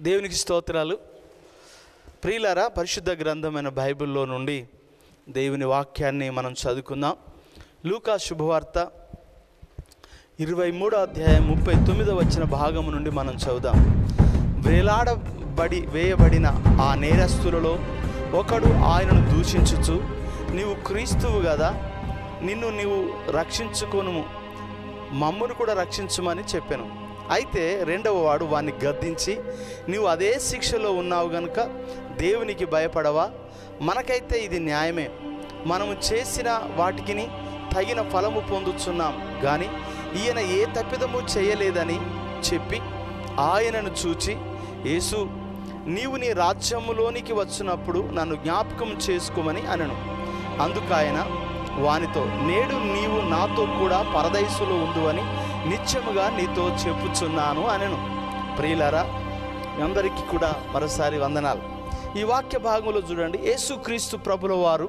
దేవునికి స్తోత్రాలు ప్రియులారా పరిశుద్ధ గ్రంథమైన బైబిల్లో నుండి దేవుని వాక్యాన్ని మనం చదువుకుందాం లూకా శుభవార్త ఇరవై మూడో అధ్యాయం ముప్పై తొమ్మిదో వచ్చిన భాగము నుండి మనం చదువుదాం వేలాడబడి వేయబడిన ఆ నేరస్తులలో ఒకడు ఆయనను దూషించుచు నీవు క్రీస్తువు కదా నిన్ను నీవు రక్షించుకొను మమ్మును కూడా రక్షించుమని చెప్పాను అయితే రెండవ వాడు వాడిని గద్దించి నీవు అదే శిక్షలో ఉన్నావు గనుక దేవునికి భయపడవా మనకైతే ఇది న్యాయమే మనము చేసిన వాటికిని తగిన ఫలము పొందుతున్నాం కానీ ఈయన ఏ తప్పిదము చేయలేదని చెప్పి ఆయనను చూచి యేసు నీవు నీ రాజ్యములోనికి వచ్చినప్పుడు నన్ను జ్ఞాపకం చేసుకోమని అనను అందుకు ఆయన వానితో నేడు నీవు నాతో కూడా పరదైసులో ఉండు అని నిత్యముగా నీతో చెప్పుచున్నాను అనను ప్రియులారా మీ అందరికీ కూడా మరోసారి వందనాలు ఈ వాక్య భాగంలో చూడండి యేసుక్రీస్తు ప్రభుల వారు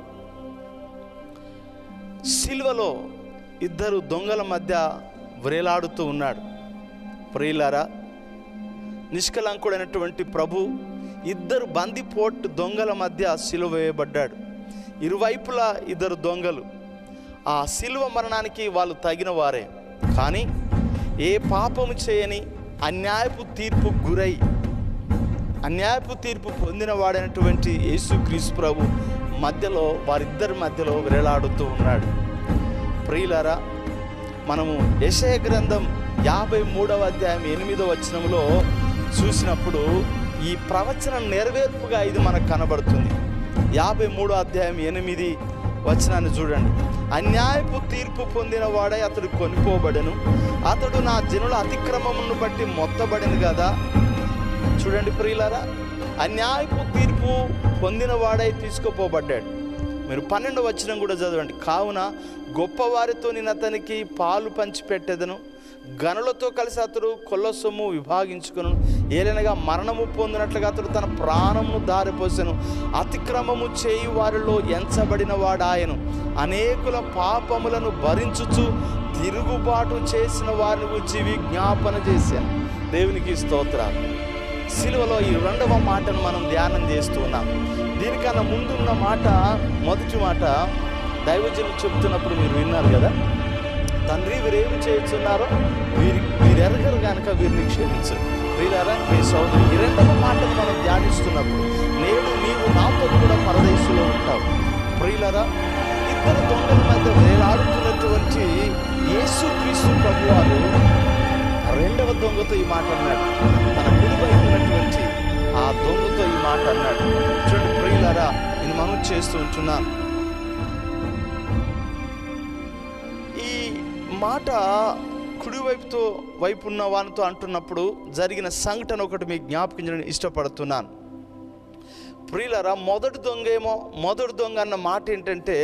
సిల్వలో ఇద్దరు దొంగల మధ్య వ్రేలాడుతూ ఉన్నాడు ప్రియులారా నిష్కలంకుడైనటువంటి ప్రభు ఇద్దరు బందిపోటు దొంగల మధ్య సిలువ వేయబడ్డాడు ఇరువైపులా ఇద్దరు దొంగలు ఆ సిలువ మరణానికి వాళ్ళు తగిన వారే కానీ ఏ పాపము చేయని అన్యాయపు తీర్పు గురై అన్యాయపు తీర్పు పొందిన వాడైనటువంటి యేసుక్రీస్తు ప్రభు మధ్యలో వారిద్దరి మధ్యలో వేలాడుతూ ఉన్నాడు ప్రియులారా మనము యశయ గ్రంథం యాభై మూడవ అధ్యాయం ఎనిమిదవ వచనంలో చూసినప్పుడు ఈ ప్రవచనం నెరవేర్పుగా ఇది మనకు కనబడుతుంది యాభై మూడో అధ్యాయం ఎనిమిది వచనాన్ని చూడండి అన్యాయపు తీర్పు పొందిన వాడై అతడు కొనిపోబడను అతడు నా జనుల అతిక్రమమును బట్టి మొత్తబడిన కదా చూడండి ప్రియులారా అన్యాయపు తీర్పు పొందిన వాడై తీసుకుపోబడ్డాడు మీరు పన్నెండు వచనం కూడా చదవండి కావున గొప్పవారితో నేను అతనికి పాలు పంచిపెట్టేదను గనులతో కలిసి అతడు కొల్ల సొమ్ము విభాగించుకును ఏలనగా మరణము పొందినట్లుగా అతడు తన ప్రాణమును దారిపోసెను అతిక్రమము చేయి వారిలో ఎంచబడిన వాడాయను అనేకుల పాపములను భరించుచు తిరుగుబాటు చేసిన వారిని గురించి విజ్ఞాపన చేశాను దేవునికి స్తోత్రాలు సిలువలో ఈ రెండవ మాటను మనం ధ్యానం చేస్తూ ఉన్నాం దీనికన్నా ముందున్న మాట మొదటి మాట దైవజనులు చెప్తున్నప్పుడు మీరు విన్నారు కదా తండ్రి వీరేమి చేస్తున్నారో వీరి వీరెరగరు కనుక వీరిని క్షమించు వీరారా మీ సోదరు ఈ రెండవ మాటను మనం ధ్యానిస్తున్నప్పుడు నేడు నీవు నాతో కూడా పరదేశంలో ఉంటావు ప్రియులరా ఇద్దరు దొంగల మధ్య వేలాడుతున్నటువంటి యేసు క్రీస్తు ప్రభువారు రెండవ దొంగతో ఈ మాట అన్నాడు తన కుడివైపు ఉన్నటువంటి ఆ దొంగతో ఈ మాట అన్నాడు చూడండి ప్రియులారా నేను మనం చేస్తూ ఉంటున్నాను ఈ మాట కుడివైపుతో వైపు ఉన్న వానితో అంటున్నప్పుడు జరిగిన సంఘటన ఒకటి మీకు జ్ఞాపకించడం ఇష్టపడుతున్నాను ప్రియులరా మొదటి దొంగ ఏమో మొదటి దొంగ అన్న మాట ఏంటంటే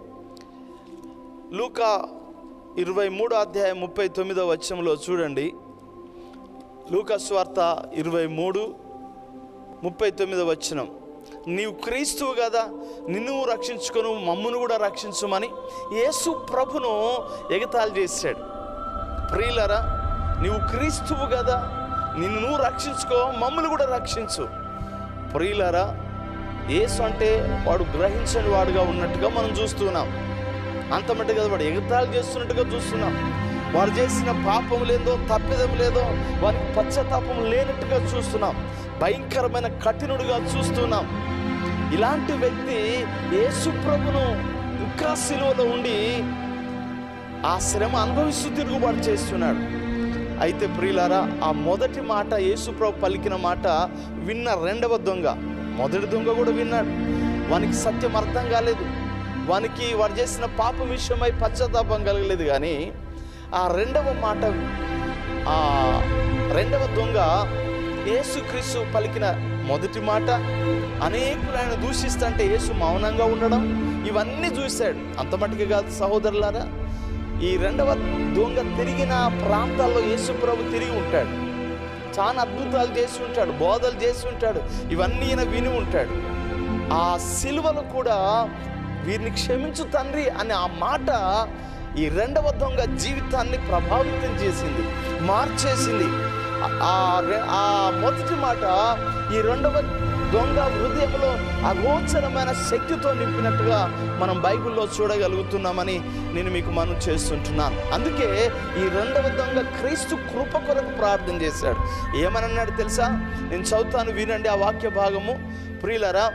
లూకా ఇరవై మూడో అధ్యాయం ముప్పై తొమ్మిదో వచ్చంలో చూడండి లూకా స్వార్త ఇరవై మూడు ముప్పై తొమ్మిదో వచనం నీవు క్రీస్తువు కదా నిన్ను రక్షించుకొని మమ్మును కూడా రక్షించుమని యేసు ప్రభును ఎగతాళి చేశాడు ప్రియులరా నీవు క్రీస్తువు కదా నిన్ను నువ్వు రక్షించుకో మమ్మల్ని కూడా రక్షించు ప్రియులరా యేసు అంటే వాడు గ్రహించని వాడుగా ఉన్నట్టుగా మనం చూస్తున్నాం అంత మట్టుగా వాడు ఎగతాళి చేస్తున్నట్టుగా చూస్తున్నాం వారు చేసిన పాపం లేదో తప్పిదం లేదో వారికి పశ్చాత్తాపం లేనట్టుగా చూస్తున్నాం భయంకరమైన కఠినుడిగా చూస్తున్నాం ఇలాంటి వ్యక్తి యేసు ప్రభును ఇంకా సిలువలో ఉండి ఆ శ్రమ అనుభవిస్తూ తిరుగుబాటు చేస్తున్నాడు అయితే ప్రియులారా ఆ మొదటి మాట యేసుప్రభు పలికిన మాట విన్న రెండవ దొంగ మొదటి దొంగ కూడా విన్నాడు వానికి సత్యం అర్థం కాలేదు వానికి వాడు చేసిన పాపం విషయమై పశ్చాత్తాపం కలగలేదు కానీ ఆ రెండవ మాట ఆ రెండవ దొంగ యేసుక్రీస్తు పలికిన మొదటి మాట అనేకులు ఆయన దూషిస్తుంటే యేసు మౌనంగా ఉండడం ఇవన్నీ చూశాడు అంత మటుకు కాదు సహోదరులారా ఈ రెండవ దొంగ తిరిగిన ప్రాంతాల్లో యేసు ప్రభు తిరిగి ఉంటాడు చాలా అద్భుతాలు చేసి ఉంటాడు బోధలు చేసి ఉంటాడు ఇవన్నీ ఈయన విని ఉంటాడు ఆ సిలువలు కూడా వీరిని క్షమించు తండ్రి అనే ఆ మాట ఈ రెండవ దొంగ జీవితాన్ని ప్రభావితం చేసింది మార్చేసింది ఆ రె- ఆ మొదటి మాట ఈ రెండవ దొంగ హృదయంలో అగోచరమైన శక్తితో నింపినట్టుగా మనం బైబిల్లో చూడగలుగుతున్నామని నేను మీకు మనం చేస్తుంటున్నాను అందుకే ఈ రెండవ దొంగ క్రీస్తు కృప కొరకు ప్రార్థన చేశాడు ఏమనన్నాడు తెలుసా నేను చదువుతాను వినండి ఆ వాక్య భాగము ప్రియులరా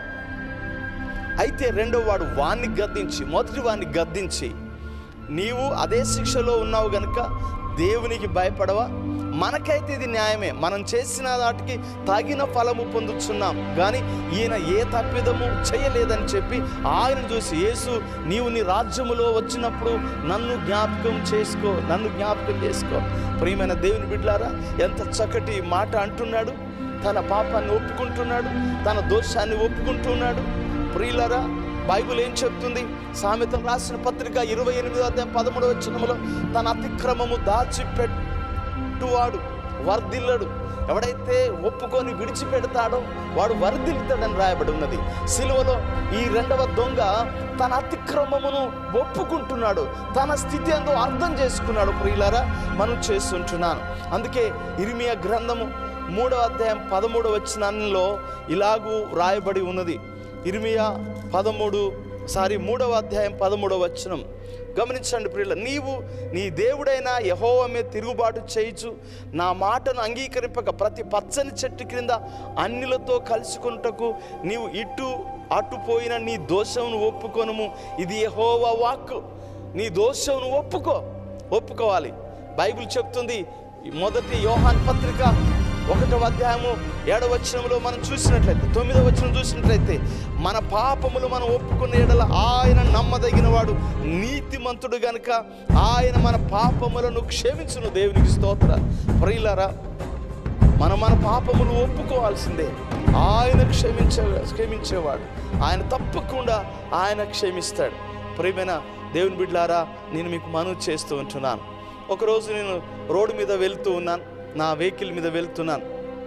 అయితే రెండో వాడు వాణ్ణి గద్దించి మొదటి వాణ్ణి గద్దించి నీవు అదే శిక్షలో ఉన్నావు గనుక దేవునికి భయపడవా మనకైతే ఇది న్యాయమే మనం చేసిన వాటికి తగిన ఫలము పొందుతున్నాం కానీ ఈయన ఏ తప్పిదము చేయలేదని చెప్పి ఆయన చూసి యేసు నీవు నీ రాజ్యములో వచ్చినప్పుడు నన్ను జ్ఞాపకం చేసుకో నన్ను జ్ఞాపకం చేసుకో ప్రియమైన దేవుని బిడ్లారా ఎంత చక్కటి మాట అంటున్నాడు తన పాపాన్ని ఒప్పుకుంటున్నాడు తన దోషాన్ని ఒప్పుకుంటున్నాడు ప్రియులరా బైబిల్ ఏం చెప్తుంది సామెతలు రాసిన పత్రిక ఇరవై ఎనిమిదో అధ్యాయం పదమూడవ వచనములో తన అతిక్రమము దాచిపెట్టువాడు వర్ధిల్లడు ఎవడైతే ఒప్పుకొని విడిచిపెడతాడో వాడు వర్ధిల్లుతాడని రాయబడి ఉన్నది సిలువలో ఈ రెండవ దొంగ తన అతిక్రమమును ఒప్పుకుంటున్నాడు తన స్థితి ఎంతో అర్థం చేసుకున్నాడు ప్రియులారా మనం చేస్తుంటున్నాను అందుకే ఇరిమియా గ్రంథము మూడవ అధ్యాయం పదమూడవ వచనంలో ఇలాగూ రాయబడి ఉన్నది ఇర్మియా పదమూడు సారీ మూడవ అధ్యాయం పదమూడవ వచనం గమనించండి ప్రియుల నీవు నీ దేవుడైన యహోవ మీద తిరుగుబాటు చేయించు నా మాటను అంగీకరింపక ప్రతి పచ్చని చెట్టు క్రింద అన్నిలతో కలుసుకుంటకు నీవు ఇటు అటు పోయిన నీ దోషమును ఒప్పుకొనుము ఇది యహోవ వాక్కు నీ దోషమును ఒప్పుకో ఒప్పుకోవాలి బైబిల్ చెప్తుంది ఈ మొదటి యోహాన్ పత్రిక ఒకటో అధ్యాయము ఏడవ వచనంలో మనం చూసినట్లయితే తొమ్మిదవ వచనం చూసినట్లయితే మన పాపములు మనం ఒప్పుకున్న ఎడల ఆయన నమ్మదగిన వాడు నీతిమంతుడు గనుక ఆయన మన పాపములను క్షమించును దేవునికి స్తోత్ర ప్రియులారా మనం మన పాపములు ఒప్పుకోవాల్సిందే ఆయన క్షమించే క్షమించేవాడు ఆయన తప్పకుండా ఆయన క్షమిస్తాడు ప్రియమైన దేవుని బిడ్లారా నేను మీకు మనవి చేస్తూ ఉంటున్నాను ఒకరోజు నేను రోడ్డు మీద వెళ్తూ ఉన్నాను నా వెహికల్ మీద వెళ్తున్నాను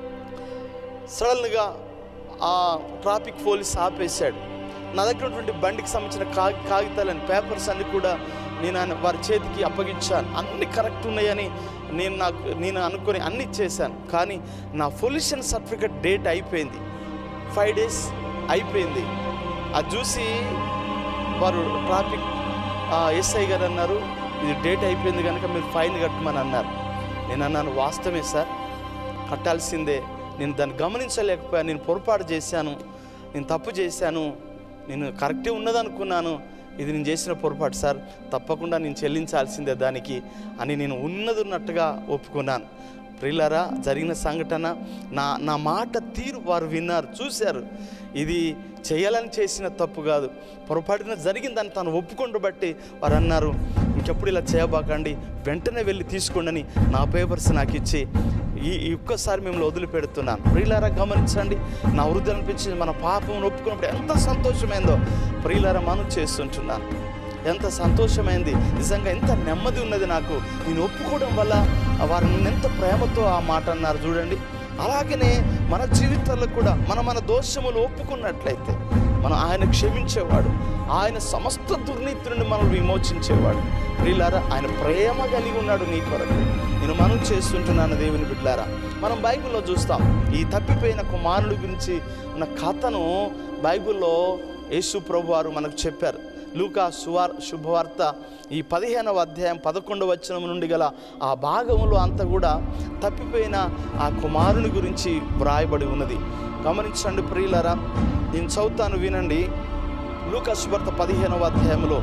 సడన్గా ఆ ట్రాఫిక్ పోలీస్ ఆపేశాడు నా దగ్గర ఉన్నటువంటి బండికి సంబంధించిన కాగి కాగితాలని పేపర్స్ అన్ని కూడా నేను ఆయన వారి చేతికి అప్పగించాను అన్ని కరెక్ట్ ఉన్నాయని నేను నాకు నేను అనుకొని అన్ని చేశాను కానీ నా పొల్యూషన్ సర్టిఫికేట్ డేట్ అయిపోయింది ఫైవ్ డేస్ అయిపోయింది అది చూసి వారు ట్రాఫిక్ ఎస్ఐ గారు అన్నారు ఇది డేట్ అయిపోయింది కనుక మీరు ఫైన్ కట్టమని అన్నారు నేను అన్నాను వాస్తవమే సార్ కట్టాల్సిందే నేను దాన్ని గమనించలేకపోయాను నేను పొరపాటు చేశాను నేను తప్పు చేశాను నేను కరెక్టే ఉన్నదనుకున్నాను ఇది నేను చేసిన పొరపాటు సార్ తప్పకుండా నేను చెల్లించాల్సిందే దానికి అని నేను ఉన్నది ఉన్నట్టుగా ఒప్పుకున్నాను ప్రియులారా జరిగిన సంఘటన నా నా మాట తీరు వారు విన్నారు చూశారు ఇది చేయాలని చేసిన తప్పు కాదు పొరపాటున జరిగిందని తను ఒప్పుకుంటూ బట్టి వారు అన్నారు ఇంకెప్పుడు ఇలా చేయబాకండి వెంటనే వెళ్ళి తీసుకోండి అని నా పేపర్స్ నాకు ఇచ్చి ఈ ఈ ఒక్కసారి మిమ్మల్ని వదిలిపెడుతున్నాను ప్రియులారా గమనించండి నా వృద్ధి అనిపించింది మన పాపం ఒప్పుకున్నప్పుడు ఎంత సంతోషమైందో ప్రియులారా మనం చేస్తుంటున్నాను ఎంత సంతోషమైంది నిజంగా ఎంత నెమ్మది ఉన్నది నాకు నేను ఒప్పుకోవడం వల్ల వారు నన్ను ఎంత ప్రేమతో ఆ మాట అన్నారు చూడండి అలాగనే మన జీవితాల్లో కూడా మన మన దోషములు ఒప్పుకున్నట్లయితే మనం ఆయన క్షమించేవాడు ఆయన సమస్త దుర్నీతి నుండి మనం విమోచించేవాడు ప్రియులారా ఆయన ప్రేమ కలిగి ఉన్నాడు నీ కొరకు నేను మనం చేస్తుంటున్నాను దేవుని బిడ్లారా మనం బైబిల్లో చూస్తాం ఈ తప్పిపోయిన కుమారుడు గురించి ఉన్న కథను బైబిల్లో యేసు ప్రభు వారు మనకు చెప్పారు లూకా సువార్ శుభవార్త ఈ పదిహేనవ అధ్యాయం పదకొండవ వచనం నుండి గల ఆ భాగంలో అంతా కూడా తప్పిపోయిన ఆ కుమారుని గురించి వ్రాయబడి ఉన్నది గమనించండి ప్రియులరా నేను చదువుతాను వినండి లూకా శుభార్త పదిహేనవ అధ్యాయంలో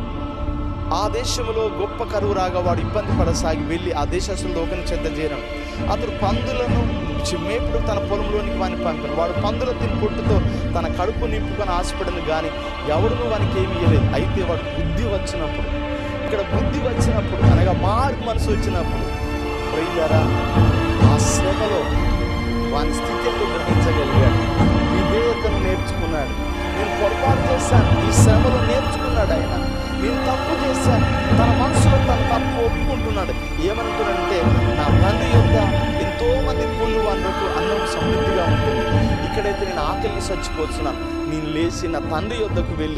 ఆ దేశంలో గొప్ప కరువు రాగా వాడు ఇబ్బంది పడసాగి వెళ్ళి ఆ దేశస్తులతో ఒకరిని చెంత చేరను అతడు పందులను చి- మేపుడు తన పొలంలోనికి వాని పంపాను వాడు పందుల తిని పొట్టుతో తన కడుపు నింపుకొని ఆశపడను కానీ ఎవడును వానికి ఏమి ఇయ్యలేదు అయితే వాడు బుద్ధి వచ్చినప్పుడు ఇక్కడ బుద్ధి వచ్చినప్పుడు అనగా మారు మనసు వచ్చినప్పుడు ప్రియులారా ఆ శ్రమలో వాని స్థితిని గ్రహించగలిగాడు విధేయతను నేర్చుకున్నాడు నేను పొరపాటు చేశాను ఈ శ్రమలో నేర్చుకున్నాడు ఆయన నేను తప్పు చేశాను తన మనసులో తన తప్పు ఒప్పుకుంటున్నాడు ఏమంటున్నాడంటే నా తండ్రి యొక్క ఎంతో మంది పుణ్య వనరులకు అన్నం సమృద్ధిగా ఉంటుంది ఇక్కడైతే నేను ఆకలిని చచ్చిపోతున్నాను నేను లేచి నా తండ్రి యొద్దకు వెళ్ళి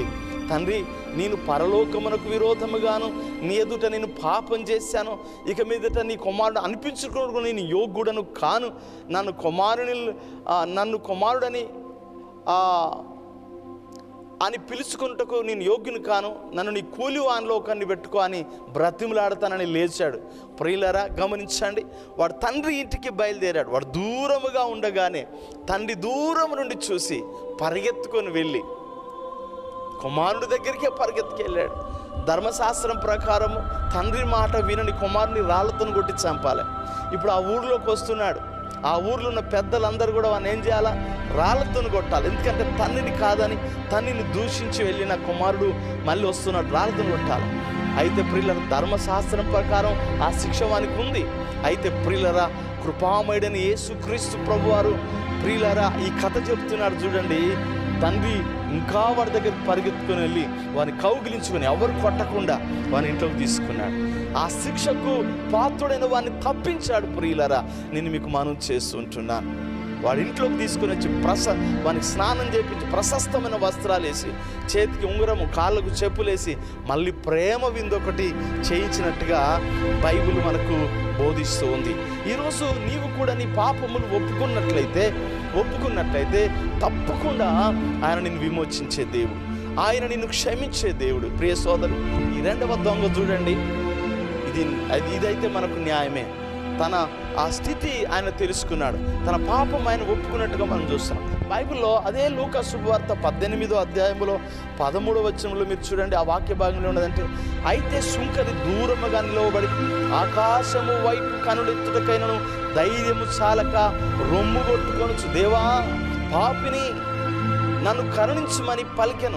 తండ్రి నేను పరలోకమునకు విరోధముగాను నీ ఎదుట నేను పాపం చేశాను ఇక మీదట నీ కుమారుడు అనిపించుకోవడం నేను యోగ్యుడను కాను నన్ను కుమారుని ఆ, నన్ను కుమారుడని ఆ, అని పిలుచుకుంటకు నేను యోగ్యుని కాను నన్ను నీ కూలి వానిలో ఒకరిని పెట్టుకో అని బ్రతిమలాడతానని లేచాడు ప్రియులరా గమనించండి వాడు తండ్రి ఇంటికి బయలుదేరాడు వాడు దూరముగా ఉండగానే తండ్రి దూరం నుండి చూసి పరిగెత్తుకొని వెళ్ళి కుమారుడి దగ్గరికే పరిగెత్తుకెళ్ళాడు ధర్మశాస్త్రం ప్రకారము తండ్రి మాట వినని కుమారుని రాళ్ళతో కొట్టి చంపాలి ఇప్పుడు ఆ ఊర్లోకి వస్తున్నాడు ఆ ఊర్లో ఉన్న పెద్దలందరూ కూడా వాడిని ఏం చేయాలా రాళ్ళతో కొట్టాలి ఎందుకంటే తన్నిని కాదని తన్నిని దూషించి వెళ్ళిన కుమారుడు మళ్ళీ వస్తున్నాడు రాళ్ళతో కొట్టాలి అయితే ప్రియుల ధర్మశాస్త్రం ప్రకారం ఆ శిక్ష వానికి ఉంది అయితే ప్రియులరా కృపామయుడని యేసుక్రీస్తు ప్రభువారు ప్రియులరా ఈ కథ చెప్తున్నాడు చూడండి తండ్రి ఇంకా వాడి దగ్గర పరిగెత్తుకుని వెళ్ళి వాని కౌగిలించుకొని ఎవరు కొట్టకుండా వాని ఇంట్లోకి తీసుకున్నాడు ఆ శిక్షకు పాత్రుడైన వాడిని తప్పించాడు ప్రియులరా నేను మీకు మనం చేస్తుంటున్నాను వాడి ఇంట్లోకి తీసుకుని వచ్చి ప్రస వానికి స్నానం చేపించి ప్రశస్తమైన వస్త్రాలు వేసి చేతికి ఉంగరము కాళ్ళకు చెప్పులేసి మళ్ళీ ప్రేమ విందొకటి చేయించినట్టుగా బైబిల్ మనకు బోధిస్తూ ఉంది ఈరోజు నీవు కూడా నీ పాపములు ఒప్పుకున్నట్లయితే ఒప్పుకున్నట్లయితే తప్పకుండా ఆయన నిన్ను విమోచించే దేవుడు ఆయన నిన్ను క్షమించే దేవుడు ప్రియ సోదరు ఈ రెండవ దొంగ చూడండి ఇది అది ఇదైతే మనకు న్యాయమే తన ఆ స్థితి ఆయన తెలుసుకున్నాడు తన పాపం ఆయన ఒప్పుకున్నట్టుగా మనం చూస్తున్నాం బైబిల్లో అదే లూకా శుభవార్త పద్దెనిమిదో అధ్యాయంలో పదమూడో వచనంలో మీరు చూడండి ఆ వాక్య భాగంలో ఉన్నదంటే అయితే సుంకరి దూరముగా నిలవబడి ఆకాశము వైపు కనుడెత్తుటకైనను ధైర్యము చాలక రొమ్ము కొట్టుకొనొచ్చు దేవా పాపిని నన్ను కరుణించమని పలికెను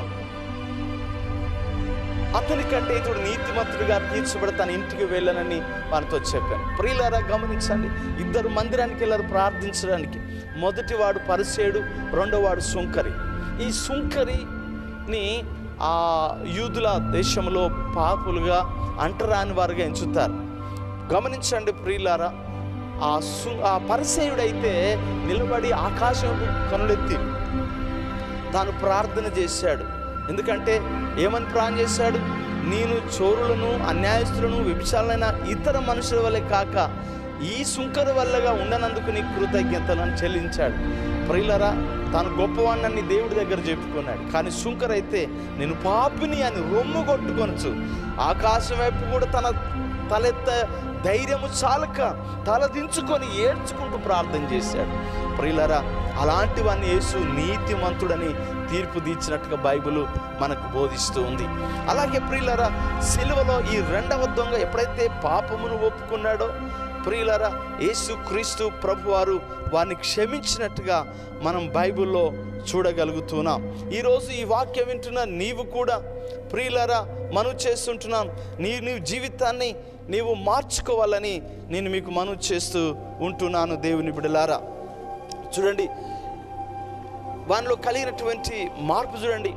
అతని కంటే ఇతడు నీతిమంతుడిగా తీర్చబడి తన ఇంటికి వెళ్ళనని వారితో చెప్పాను ప్రియులారా గమనించండి ఇద్దరు మందిరానికి వెళ్ళారు ప్రార్థించడానికి మొదటి వాడు పరిసేయుడు రెండో వాడు సుంకరి ఈ సుంకరిని ఆ యూదుల దేశంలో పాపులుగా అంటరాని వారుగా ఎంచుతారు గమనించండి ప్రియులారా ఆ సు ఆ పరిసేయుడైతే నిలబడి ఆకాశం కనులెత్తి తాను ప్రార్థన చేశాడు ఎందుకంటే ఏమని ప్రార్థన చేశాడు నేను చోరులను అన్యాయస్తులను వ్యభిచారులైన ఇతర మనుషుల వల్లే కాక ఈ సుంకర వల్లగా ఉండనందుకు నీ కృతజ్ఞతలను చెల్లించాడు ప్రియులరా తాను గొప్పవాణ్ణని దేవుడి దగ్గర చెప్పుకున్నాడు కానీ సుంకర్ అయితే నేను పాపిని అని రొమ్ము కొట్టుకొనచ్చు ఆకాశం వైపు కూడా తన తలెత్త ధైర్యము చాలక తలదించుకొని ఏడ్చుకుంటూ ప్రార్థన చేశాడు ప్రియులరా అలాంటి వాడిని యేసు నీతిమంతుడని తీర్పు తీర్చినట్టుగా బైబిల్ మనకు బోధిస్తూ ఉంది అలాగే ప్రియులరా సిలువలో ఈ రెండవ దొంగ ఎప్పుడైతే పాపమును ఒప్పుకున్నాడో ప్రియులరా యేసు క్రీస్తు ప్రభువారు వారిని క్షమించినట్టుగా మనం బైబిల్లో చూడగలుగుతున్నాం ఈరోజు ఈ వాక్యం వింటున్న నీవు కూడా ప్రియులరా మనవి చేస్తుంటున్నాం నీ నీ జీవితాన్ని నీవు మార్చుకోవాలని నేను మీకు మనవి చేస్తూ ఉంటున్నాను దేవుని బిడలారా చూడండి వానిలో కలిగినటువంటి మార్పు చూడండి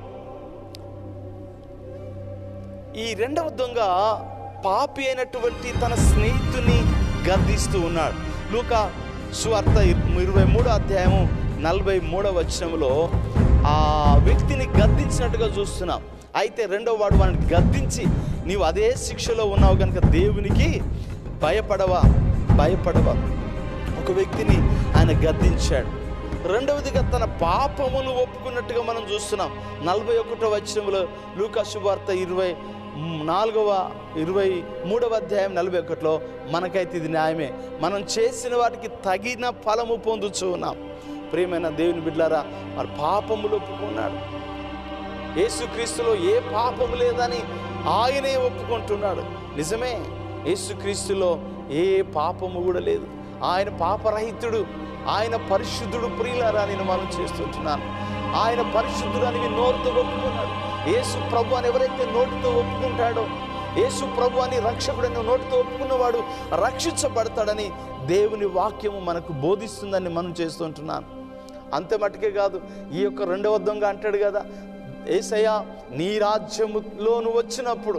ఈ రెండవ దొంగ పాపి అయినటువంటి తన స్నేహితుని గద్దిస్తూ ఉన్నాడు లూక సువార్త ఇరవై మూడో అధ్యాయము నలభై మూడో వచనంలో ఆ వ్యక్తిని గద్దించినట్టుగా చూస్తున్నాం అయితే రెండవ వాడు వాడిని గద్దించి నీవు అదే శిక్షలో ఉన్నావు కనుక దేవునికి భయపడవా భయపడవా ఒక వ్యక్తిని ఆయన గద్దించాడు రెండవదిగా తన పాపములు ఒప్పుకున్నట్టుగా మనం చూస్తున్నాం నలభై ఒకటో వచనంలో లూకా శుభార్త ఇరవై నాలుగవ ఇరవై మూడవ అధ్యాయం నలభై ఒకటిలో మనకైతే ఇది న్యాయమే మనం చేసిన వాటికి తగిన ఫలము పొందుచూ ఉన్నాం ప్రియమైన దేవుని బిడ్డారా మరి పాపములు ఒప్పుకున్నాడు యేసుక్రీస్తులో ఏ పాపము లేదని ఆయనే ఒప్పుకుంటున్నాడు నిజమే యేసుక్రీస్తులో ఏ పాపము కూడా లేదు ఆయన పాపరహితుడు ఆయన పరిశుద్ధుడు ప్రియులారా నేను మనం చేస్తుంటున్నాను ఆయన పరిశుద్ధుడు అని నోరుతో ఒప్పుకున్నాడు యేసు ప్రభు అని ఎవరైతే నోటితో ఒప్పుకుంటాడో యేసు ప్రభు అని రక్షకుడని నోటితో ఒప్పుకున్నవాడు రక్షించబడతాడని దేవుని వాక్యము మనకు బోధిస్తుందని మనం చేస్తుంటున్నాను అంతే మటుకే కాదు ఈ యొక్క రెండవ దొంగ అంటాడు కదా ఏసయ్య నీ రాజ్యములో నువ్వు వచ్చినప్పుడు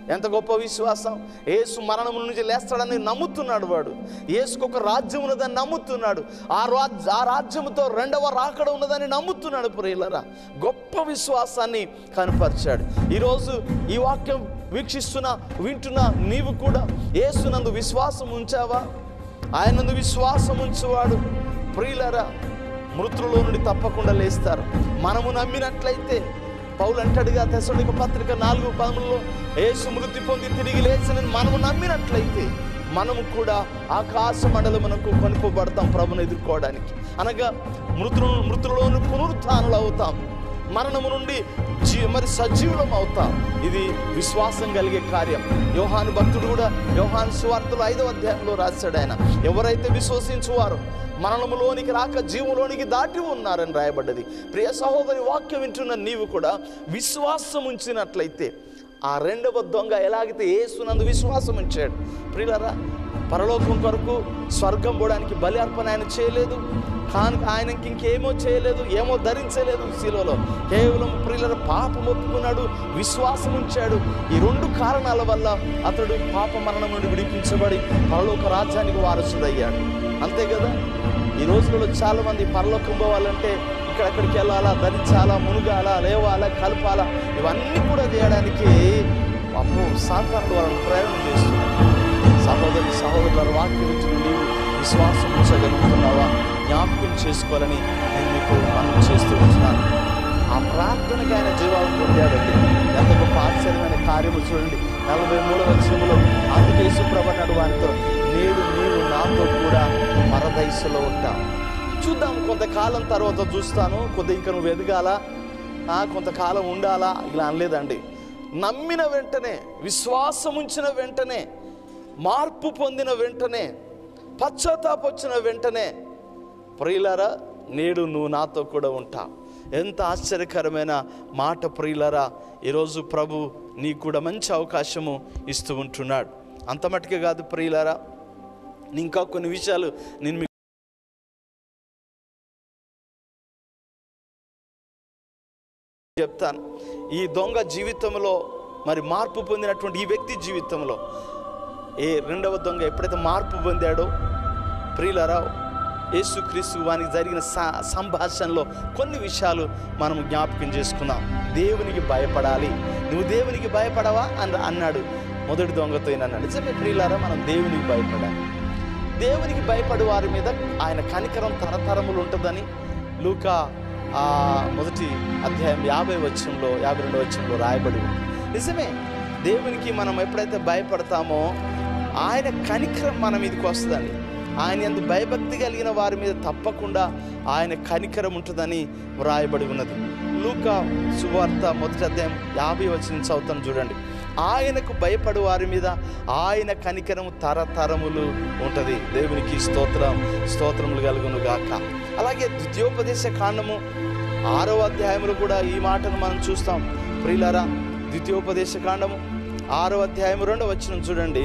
ఎంత గొప్ప విశ్వాసం యేసు మరణం నుంచి లేస్తాడని నమ్ముతున్నాడు వాడు యేసుకు ఒక రాజ్యం ఉన్నదని నమ్ముతున్నాడు ఆ రాజ్ ఆ రాజ్యముతో రెండవ రాకడ ఉన్నదని నమ్ముతున్నాడు ప్రియులరా గొప్ప విశ్వాసాన్ని కనపరిచాడు ఈరోజు ఈ వాక్యం వీక్షిస్తున్న వింటున్న నీవు కూడా యేసునందు విశ్వాసం ఉంచావా ఆయనందు విశ్వాసం ఉంచువాడు ప్రియులరా మృతులలో నుండి తప్పకుండా లేస్తారు మనము నమ్మినట్లయితే పౌలు అంటాడుగా తెసడిక పత్రిక నాలుగు పదములలో యేసు మృతి పొంది తిరిగి లేచనని మనము నమ్మినట్లయితే మనము కూడా ఆకాశ మండలమునకు కొనుకోబడతాం ప్రభుని ఎదుర్కోవడానికి అనగా మృతులు మృతులలోని పునరుత్థానులు అవుతాం మరణము నుండి జీ మరి సజీవులం అవుతాం ఇది విశ్వాసం కలిగే కార్యం యోహాను భక్తుడు కూడా యోహాను సువార్తలు ఐదవ అధ్యాయంలో రాశాడు ఆయన ఎవరైతే విశ్వసించువారో మరణములోనికి రాక జీవులోనికి దాటి ఉన్నారని రాయబడ్డది ప్రియ సహోదరి వాక్యం వింటున్న నీవు కూడా విశ్వాసం ఉంచినట్లయితే ఆ రెండవ దొంగ ఎలాగైతే ఏసునందు విశ్వాసం ఉంచాడు ప్రియులరా పరలోకం కొరకు స్వర్గం పోవడానికి బలి అర్పణ ఆయన చేయలేదు కానీ ఆయనకి ఇంకేమో చేయలేదు ఏమో ధరించలేదు శిలువలో కేవలం ప్రియుల పాపం ఒప్పుకున్నాడు విశ్వాసం ఉంచాడు ఈ రెండు కారణాల వల్ల అతడు పాప మరణం నుండి విడిపించబడి పరలోక రాజ్యానికి వారసుడయ్యాడు అంతే కదా ఈ రోజులలో చాలా మంది పరలోకం పోవాలంటే ఇక్కడెక్కడికి వెళ్ళాలా ధరించాలా మునుగాలా లేవాలా కలపాలా ఇవన్నీ కూడా చేయడానికి అప్పుడు సాధారణ వాళ్ళని ప్రేరణ చేస్తున్నారు సహోదరి సహోదరుల వాక్యం ఇచ్చిన నీవు విశ్వాసం ఉంచగలుగుతున్నావా జ్ఞాపకం చేసుకోవాలని నేను మీకు మనం చేస్తూ ఉంటున్నాను ఆ ప్రార్థనకి ఆయన జీవాలు పొందాడండి ఎంత గొప్ప ఆశ్చర్యమైన కార్యము చూడండి నలభై మూడవ వచనములో అందుకే సుప్రభన్నాడు వారితో నేడు నీవు నాతో కూడా పరదైసలో ఉంటా చూద్దాం కొంతకాలం తర్వాత చూస్తాను కొద్ది ఇంకా నువ్వు ఎదగాల ఆ, కొంతకాలం ఉండాలా ఇలా అనలేదండి నమ్మిన వెంటనే విశ్వాసం ఉంచిన వెంటనే మార్పు పొందిన వెంటనే పశ్చాత్తాప వచ్చిన వెంటనే ప్రియులారా నేడు నువ్వు నాతో కూడా ఉంటా ఎంత ఆశ్చర్యకరమైన మాట ప్రియులరా ఈరోజు ప్రభు నీకు కూడా మంచి అవకాశము ఇస్తూ ఉంటున్నాడు అంత మట్టుకే కాదు ప్రియులరా ఇంకా కొన్ని విషయాలు నేను మీకు చెప్తాను ఈ దొంగ జీవితంలో మరి మార్పు పొందినటువంటి ఈ వ్యక్తి జీవితంలో ఏ రెండవ దొంగ ఎప్పుడైతే మార్పు పొందాడో ప్రియులరా యేసుక్రీస్తు వానికి జరిగిన స- సంభాషణలో కొన్ని విషయాలు మనం జ్ఞాపకం చేసుకుందాం దేవునికి భయపడాలి నువ్వు దేవునికి భయపడవా అని అన్నాడు మొదటి దొంగతో ఈయన అన్నాడు నిజమే ప్రియులారా మనం దేవునికి భయపడాలి దేవునికి భయపడే వారి మీద ఆయన కనికరం తరతరములు ఉంటుందని లూకా ఆ మొదటి అధ్యాయం యాభై వచ్చంలో యాభై రెండో వచ్చంలో రాయబడి ఉంది నిజమే దేవునికి మనం ఎప్పుడైతే భయపడతామో ఆయన కనికరం మన మీదకి వస్తుందండి ఆయన ఎందు భయభక్తి కలిగిన వారి మీద తప్పకుండా ఆయన కనికరం ఉంటుందని వ్రాయబడి ఉన్నది లూకా సువార్త మొదటి అధ్యాయం యాభై వచ్చిన చదువుతాను చూడండి ఆయనకు భయపడు వారి మీద ఆయన కనికరం తరతరములు ఉంటుంది దేవునికి స్తోత్రం స్తోత్రములు కలుగును గాక అలాగే ద్వితీయోపదేశ కాండము ఆరో అధ్యాయంలో కూడా ఈ మాటను మనం చూస్తాం ప్రియులారా ద్వితీయోపదేశ కాండము ఆరో అధ్యాయం రెండో వచ్చిన చూడండి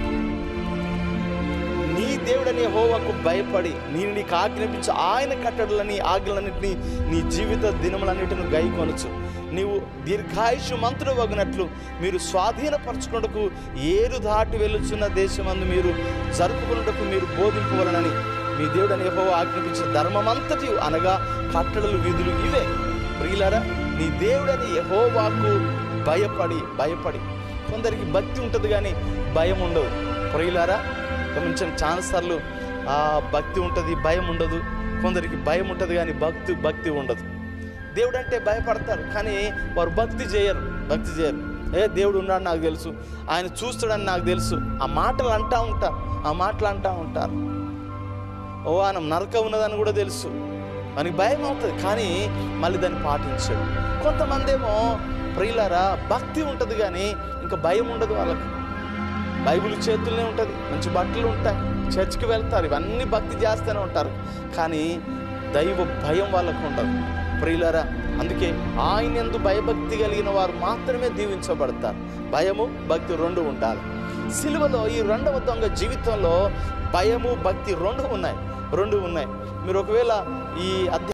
నీ దేవుడని హోవకు భయపడి నేను నీకు ఆజ్ఞాపించు ఆయన కట్టడులని ఆజ్ఞలన్నింటినీ నీ జీవిత దినములన్నిటిని గైకొనచ్చు నీవు దీర్ఘాయుషు మంత్రులు వగినట్లు మీరు స్వాధీనపరచుకున్నటకు ఏరు దాటి వెళ్ళుచున్న దేశమందు మీరు జరుపుకున్నటకు మీరు బోధింపవలనని మీ దేవుడని యెహోవా ఆజ్ఞాపించిన ధర్మమంతటి అనగా కట్టడలు విధులు ఇవే ప్రియులారా నీ దేవుడని యెహోవాకు భయపడి భయపడి కొందరికి భక్తి ఉంటుంది కానీ భయం ఉండదు ప్రియులారా గమనించిన చాలాసార్లు ఆ భక్తి ఉంటుంది భయం ఉండదు కొందరికి భయం ఉంటుంది కానీ భక్తి భక్తి ఉండదు దేవుడు అంటే భయపడతారు కానీ వారు భక్తి చేయరు భక్తి చేయరు ఏ దేవుడు ఉన్నాడు నాకు తెలుసు ఆయన చూస్తాడని నాకు తెలుసు ఆ మాటలు అంటా ఉంటారు ఆ మాటలు అంటా ఉంటారు ఓ ఆయన నరక ఉన్నదని కూడా తెలుసు మనకి భయం అవుతుంది కానీ మళ్ళీ దాన్ని పాటించాడు కొంతమంది ఏమో ప్రియులారా భక్తి ఉంటుంది కానీ ఇంకా భయం ఉండదు వాళ్ళకి బైబిల్ చేతుల్లోనే ఉంటుంది మంచి బట్టలు ఉంటాయి చర్చికి వెళ్తారు ఇవన్నీ భక్తి చేస్తూనే ఉంటారు కానీ దైవ భయం వాళ్ళకు ఉండదు ప్రియులరా అందుకే ఆయన ఎందు భయభక్తి కలిగిన వారు మాత్రమే దీవించబడతారు భయము భక్తి రెండు ఉండాలి సిలువలో ఈ రెండవ దొంగ జీవితంలో భయము భక్తి రెండు ఉన్నాయి రెండు ఉన్నాయి మీరు ఒకవేళ ఈ అధ్యాయం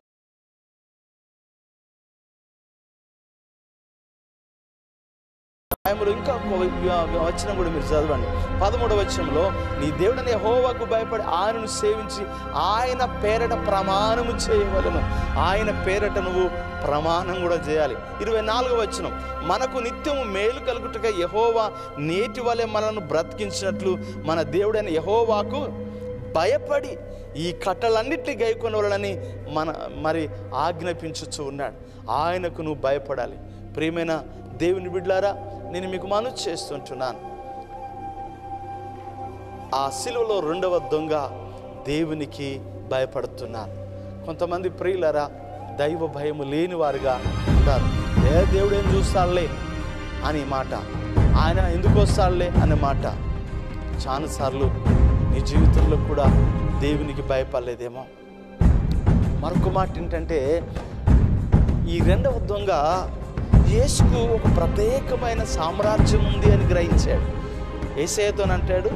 అందులో ఇంకా ఒక వ- వచనం కూడా మీరు చదవండి పదమూడవ వచనంలో నీ దేవుడని హోవాకు భయపడి ఆయనను సేవించి ఆయన పేరట ప్రమాణము చేయవలను ఆయన పేరట నువ్వు ప్రమాణం కూడా చేయాలి ఇరవై నాలుగవ వచనం మనకు నిత్యము మేలు కలుగుటగా యహోవా నేటి వలె మనను బ్రతికించినట్లు మన దేవుడైన యహోవాకు భయపడి ఈ కట్టలన్నిటినీ గైకొనవాలని మన మరి ఆజ్ఞాపించుచు ఉన్నాడు ఆయనకు నువ్వు భయపడాలి ప్రియమైన దేవుని బిడ్లారా నేను మీకు మను చేస్తుంటున్నాను ఆ సిలువలో రెండవ దొంగ దేవునికి భయపడుతున్నారు కొంతమంది ప్రియులరా దైవ భయము లేని వారుగా ఉంటారు ఏ దేవుడు ఏం చూస్తాడులే అని మాట ఆయన ఎందుకు వస్తాడులే అనే మాట చాలాసార్లు నీ జీవితంలో కూడా దేవునికి భయపడలేదేమో మరొక మాట ఏంటంటే ఈ రెండవ దొంగ యేసుకు ఒక ప్రత్యేకమైన సామ్రాజ్యం ఉంది అని గ్రహించాడు ఏసయ్యతో అంటాడు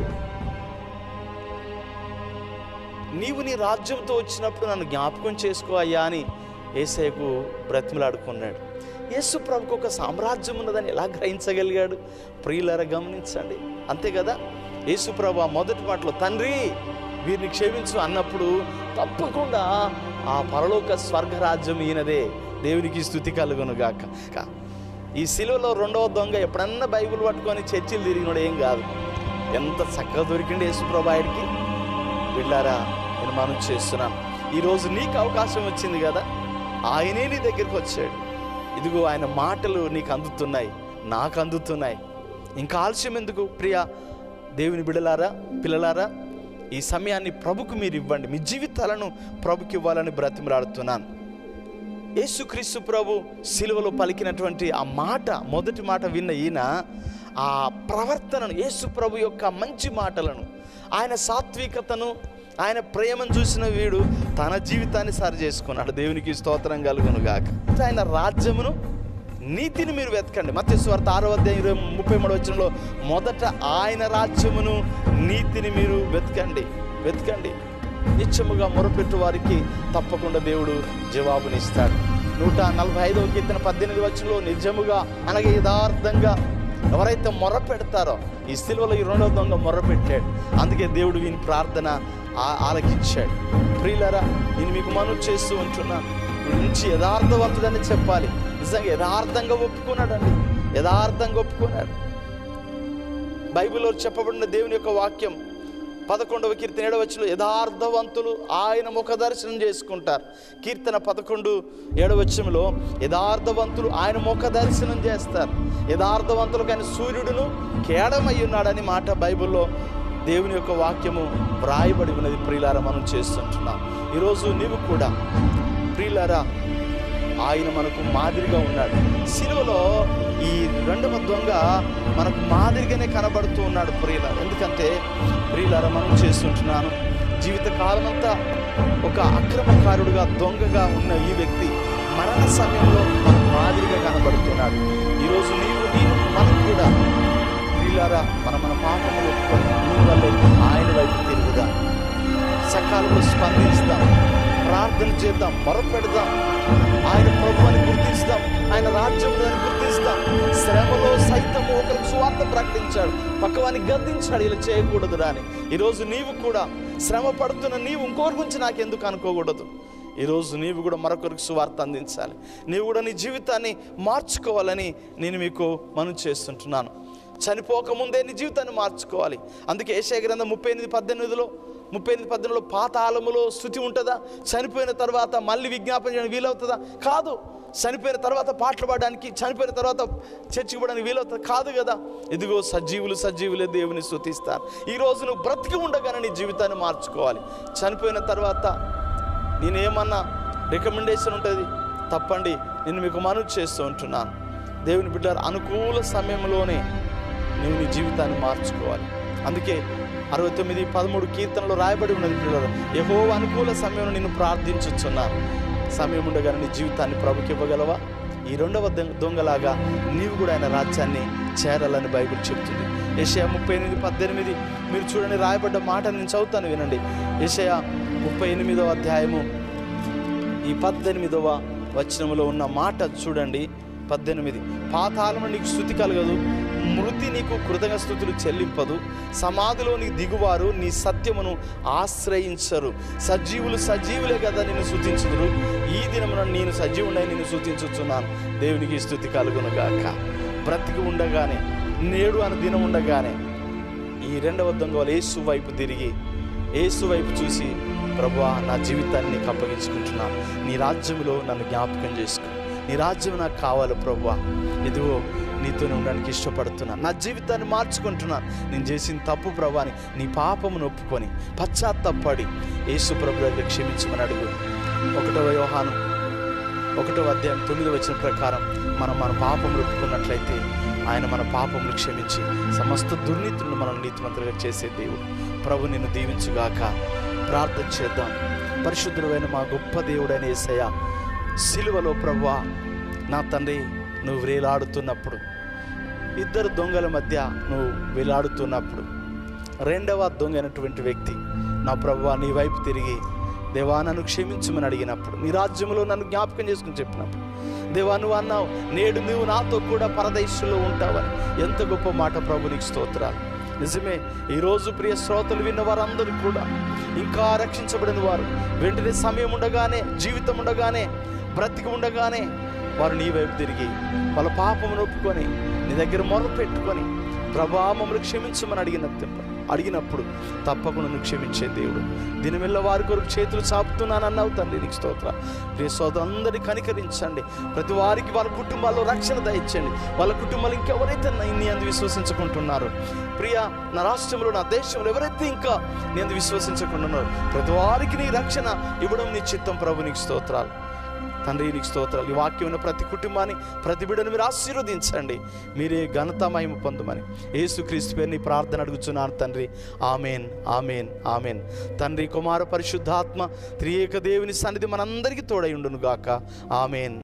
నీవు నీ రాజ్యంతో వచ్చినప్పుడు నన్ను జ్ఞాపకం చేసుకో అయ్యా అని ఏసయ్యకు బ్రతిమలాడుకున్నాడు యేసు ప్రభుకు ఒక సామ్రాజ్యం ఉన్నదని ఎలా గ్రహించగలిగాడు ప్రియులరా గమనించండి అంతే కదా యేసు ప్రభు ఆ మొదటి మాటలో తండ్రి వీరిని క్షమించు అన్నప్పుడు తప్పకుండా ఆ పరలోక స్వర్గరాజ్యం ఈయనదే దేవునికి స్థుతి కలుగునుగాక కా- ఈ శిలువలో రెండవ దొంగ ఎప్పుడన్నా బైబిల్ పట్టుకొని చర్చిలు తిరిగినోడు ఏం కాదు ఎంత చక్కగా దొరికిండు యేసుప్రభు ఆయనకి బిళ్ళారా నేను మనం చేస్తున్నాను ఈరోజు నీకు అవకాశం వచ్చింది కదా ఆయనే నీ దగ్గరికి వచ్చాడు ఇదిగో ఆయన మాటలు నీకు అందుతున్నాయి నాకు అందుతున్నాయి ఇంకా ఆలస్యం ఎందుకు ప్రియ దేవుని బిడలారా పిల్లలారా ఈ సమయాన్ని ప్రభుకు మీరు ఇవ్వండి మీ జీవితాలను ప్రభుకి ఇవ్వాలని బ్రతిమలాడుతున్నాను యేసుక్రీస్తు ప్రభు సిలువలో పలికినటువంటి ఆ మాట మొదటి మాట విన్న ఈయన ఆ ప్రవర్తనను యేసు ప్రభు యొక్క మంచి మాటలను ఆయన సాత్వికతను ఆయన ప్రేమను చూసిన వీడు తన జీవితాన్ని సరి చేసుకున్నాడు దేవునికి స్తోత్రం కలుగును గాక ఆయన రాజ్యమును నీతిని మీరు వెతకండి మత్స్య స్వార్థ ఆరో అధ్యాయం ఇరవై ముప్పై మూడు వచ్చినలో మొదట ఆయన రాజ్యమును నీతిని మీరు వెతకండి వెతకండి నిత్యముగా మొరపెట్టు వారికి తప్పకుండా దేవుడు జవాబునిస్తాడు నూట నలభై ఐదవ కీర్తన పద్దెనిమిది వచ్చంలో నిజముగా అనగా యథార్థంగా ఎవరైతే మొర్ర పెడతారో ఈ సిలువలో ఈ రెండవ దొంగ మొర్ర పెట్టాడు అందుకే దేవుడు వీని ప్రార్థన ఆ- ఆలకించాడు ప్రియులరా నేను మీకు మను చేస్తూ ఉంటున్నాను వీడి నుంచి యథార్థవంతుడని చెప్పాలి నిజంగా యథార్థంగా ఒప్పుకున్నాడండి యథార్థంగా ఒప్పుకున్నాడు బైబిల్లో చెప్పబడిన దేవుని యొక్క వాక్యం పదకొండవ కీర్తన ఏడవచ్చులో యథార్థవంతులు ఆయన ముఖ దర్శనం చేసుకుంటారు కీర్తన పదకొండు ఏడవచనంలో యథార్థవంతులు ఆయన ముఖ దర్శనం చేస్తారు యథార్థవంతులకు ఆయన సూర్యుడును కేడమై ఉన్నాడని మాట బైబిల్లో దేవుని యొక్క వాక్యము వ్రాయబడి ఉన్నది ప్రియులారా మనం చేస్తుంటున్నాం ఈరోజు నీవు కూడా ప్రియులారా ఆయన మనకు మాదిరిగా ఉన్నాడు సిలువలో ఈ రెండవ దొంగ మనకు మాదిరిగానే కనబడుతూ ఉన్నాడు ప్రియుల ఎందుకంటే ప్రియులారా మనం చేస్తుంటున్నాను జీవిత కాలమంతా ఒక అక్రమకారుడుగా దొంగగా ఉన్న ఈ వ్యక్తి మరణ సమయంలో మనకు మాదిరిగా కనబడుతున్నాడు ఈరోజు నీవు నేను మనం కూడా ప్రియులారా మన మన పాపములు ఒప్పుకొని నీ వల్లే ఆయన వైపు తిరుగుదాం సకాలంలో స్పందిస్తాం ప్రార్థన చేద్దాం మొరపెడదాం ఆయన ప్రభువుని గుర్తిస్తాం ఆయన రాజ్యం ఉందని గుర్తిస్తాం శ్రమలో సైతం ఒకరికి సువార్త ప్రకటించాడు పక్కవాన్ని గద్దించాడు ఇలా చేయకూడదు అని ఈరోజు నీవు కూడా శ్రమ పడుతున్న నీవు ఇంకోరి గురించి నాకెందుకు అనుకోకూడదు ఈరోజు నీవు కూడా మరొకరికి సువార్త అందించాలి నీవు కూడా నీ జీవితాన్ని మార్చుకోవాలని నేను మీకు మనం చేస్తుంటున్నాను చనిపోకముందే నీ జీవితాన్ని మార్చుకోవాలి అందుకే ఏషయ గ్రంథం ముప్పై ఎనిమిది పద్దెనిమిదిలో ముప్పై ఎనిమిది పద్దెనిమిదిలో పాతాళములో స్థుతి ఉంటుందా చనిపోయిన తర్వాత మళ్ళీ విజ్ఞాపన చేయడానికి వీలవుతుందా కాదు చనిపోయిన తర్వాత పాటలు పాడడానికి చనిపోయిన తర్వాత చర్చికి పోవడానికి వీలవుతుంది కాదు కదా ఇదిగో సజీవులు సజీవులే దేవుని స్థుతిస్తారు ఈరోజు నువ్వు బ్రతికి ఉండగానే నీ జీవితాన్ని మార్చుకోవాలి చనిపోయిన తర్వాత నేనేమన్నా రికమెండేషన్ ఉంటుంది తప్పండి నేను మీకు మనవి చేస్తూ ఉంటున్నాను దేవుని బిడ్డ అనుకూల సమయంలోనే నువ్వు నీ జీవితాన్ని మార్చుకోవాలి అందుకే అరవై తొమ్మిది పదమూడు కీర్తనలో రాయబడి ఉన్నది పిల్లలు యహో అనుకూల సమయంలో నిన్ను ప్రార్థించుచున్నాను సమయం ఉండగానే నీ జీవితాన్ని ప్రభుకి ఇవ్వగలవా ఈ రెండవ దొంగ- దొంగలాగా నీవు కూడా ఆయన రాజ్యాన్ని చేరాలని బైబిల్ చెప్తుంది ఏషయా ముప్పై ఎనిమిది పద్దెనిమిది మీరు చూడండి రాయబడ్డ మాట నేను చదువుతాను వినండి ఏషయా ముప్పై ఎనిమిదవ అధ్యాయము ఈ పద్దెనిమిదవ వచనములో ఉన్న మాట చూడండి పద్దెనిమిది పాతాళము నీకు స్థుతి కలగదు మృతి నీకు కృతజ్ఞస్థుతులు చెల్లింపదు సమాధిలోని దిగువారు నీ సత్యమును ఆశ్రయించరు సజీవులు సజీవులే కదా నిన్ను సూచించుదురు ఈ దినమున నేను సజీవుడై నిన్ను సూచించుచున్నాను దేవునికి స్థుతి కలుగును గాక బ్రతికి ఉండగానే నేడు అని దినం ఉండగానే ఈ రెండవ దొంగ వాళ్ళు యేసు వైపు తిరిగి యేసు వైపు చూసి ప్రభువా నా జీవితాన్ని నీకు అప్పగించుకుంటున్నాను నీ రాజ్యంలో నన్ను జ్ఞాపకం చేసుకో నీ రాజ్యం నాకు కావాలి ప్రభువా ఇదిగో నీతోనే ఉండడానికి ఇష్టపడుతున్నాను నా జీవితాన్ని మార్చుకుంటున్నాను నేను చేసిన తప్పు ప్రభాని నీ పాపమును ఒప్పుకొని పశ్చాత్తపడి యేసు ప్రభు దగ్గర క్షమించమని అడుగు ఒకటవ యోహాను ఒకటో అధ్యాయం తొమ్మిది వచ్చిన ప్రకారం మనం మన పాపములు ఒప్పుకున్నట్లయితే ఆయన మన పాపములు క్షమించి సమస్త దుర్నీతులను మనం నీతిమంతులుగా చేసే దేవుడు ప్రభు నిన్ను దీవించుగాక ప్రార్థన చేద్దాం పరిశుద్ధుడైన మా గొప్ప దేవుడైన యేసయ్య సిలువలో ప్రభువా నా తండ్రి నువ్వు వేలాడుతున్నప్పుడు ఇద్దరు దొంగల మధ్య నువ్వు వేలాడుతున్నప్పుడు రెండవ దొంగ అయినటువంటి వ్యక్తి నా ప్రభువా నీ వైపు తిరిగి దేవా నన్ను క్షమించమని అడిగినప్పుడు నీ రాజ్యంలో నన్ను జ్ఞాపకం చేసుకుని చెప్పినప్పుడు దేవా నువ్వు అన్నావు నేడు నువ్వు నాతో కూడా పరదేశంలో ఉంటావని ఎంత గొప్ప మాట ప్రభు నీకు స్తోత్రాలు నిజమే ఈరోజు ప్రియ శ్రోతలు విన్న వారందరూ కూడా ఇంకా రక్షించబడిన వారు వెంటనే సమయం ఉండగానే జీవితం ఉండగానే బ్రతికి ఉండగానే వారు నీ వైపు తిరిగి వాళ్ళ పాపమును ఒప్పుకొని నీ దగ్గర మొర పెట్టుకొని ప్రభా మమ్మల్ని క్షమించమని అడిగినప్పుడు అడిగినప్పుడు తప్పకుండా నువ్వు క్షమించే దేవుడు దినమెల్ల వారి కొరకు చేతులు చాపుతున్నాను అన్నావు తండ్రి నీకు స్తోత్ర ప్రియ సోదరులందరినీ కనికరించండి ప్రతి వారికి వాళ్ళ కుటుంబాల్లో రక్షణ దయచండి వాళ్ళ కుటుంబాలు ఇంకెవరైతే నా- నీ అందు విశ్వసించుకుంటున్నారో ప్రియ నా రాష్ట్రంలో నా దేశంలో ఎవరైతే ఇంకా నీ అందు విశ్వసించకుండా ఉన్నారో ప్రతి వారికి నీ రక్షణ ఇవ్వడం నీ చిత్తం ప్రభు నీకు స్తోత్రాలు తండ్రి నీకు స్తోత్రాలు ఈ వాక్యం ఉన్న ప్రతి కుటుంబాన్ని ప్రతి బిడ్డను మీరు ఆశీర్వదించండి మీరే ఘనత మహిమ పొందమని యేసుక్రీస్తు పేరు నీ ప్రార్థన అడుగుచున్నాను తండ్రి ఆమెన్ ఆమెన్ ఆమెన్ తండ్రి కుమార పరిశుద్ధాత్మ త్రియేక దేవుని సన్నిధి మనందరికీ తోడై ఉండును గాక ఆమెన్